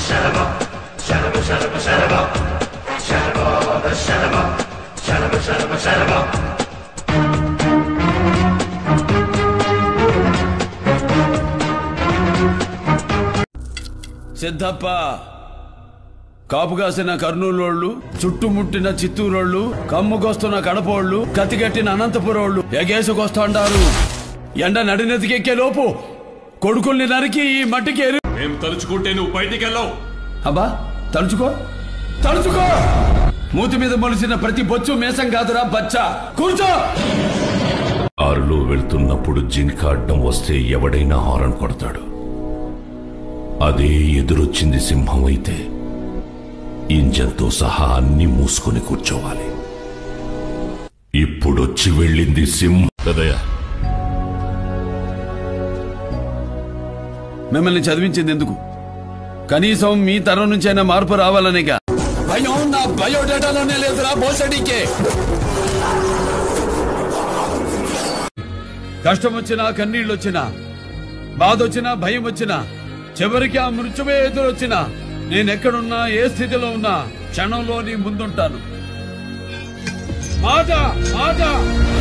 సిద్ధప్ప కాపు కాసిన కర్నూలోళ్ళు చుట్టుముట్టిన చిత్తూరోళ్ళు కమ్ముకొస్తున్న కడపోళ్ళు కత్తిగట్టిన అనంతపురోళ్ళు ఎగేసుకొస్తాండారు ఎండ నడినెతికెక్కే లోపు కొడుకుల్ని నరికి ఈ మట్టికి ఎరి మేం తలుచుకుంటే నువ్వు బయటికి వెళ్ళావు అబ్బా తలుచుకో తలుచుకో మూతి మీద మొలిసిన ప్రతి బొచ్చు మేసం కాదురా బచ్చా కూర్చో కారులో వెళ్తున్నప్పుడు జింక అడ్డం వస్తే ఎవడైనా హారన్ కొడతాడు అదే ఎదురొచ్చింది సింహం అయితే ఇంజన్తో సహా అన్ని మూసుకొని కూర్చోవాలి ఇప్పుడొచ్చి వెళ్ళింది సింహం కదయ్యా మిమ్మల్ని చదివించింది ఎందుకు కనీసం మీ తరం నుంచైనా మార్పు రావాలనేగా భయం నా బయోడేటాలోనే లేదురా బోసడికే కష్టం వచ్చినా కన్నీళ్ళు వచ్చినా బాధ వచ్చినా భయం వచ్చినా చివరికి ఆ మృత్యువే ఎదురొచ్చినా నేనెక్కడున్నా ఏ స్థితిలో ఉన్నా క్షణంలో నీ ముందుంటాను మాట మాట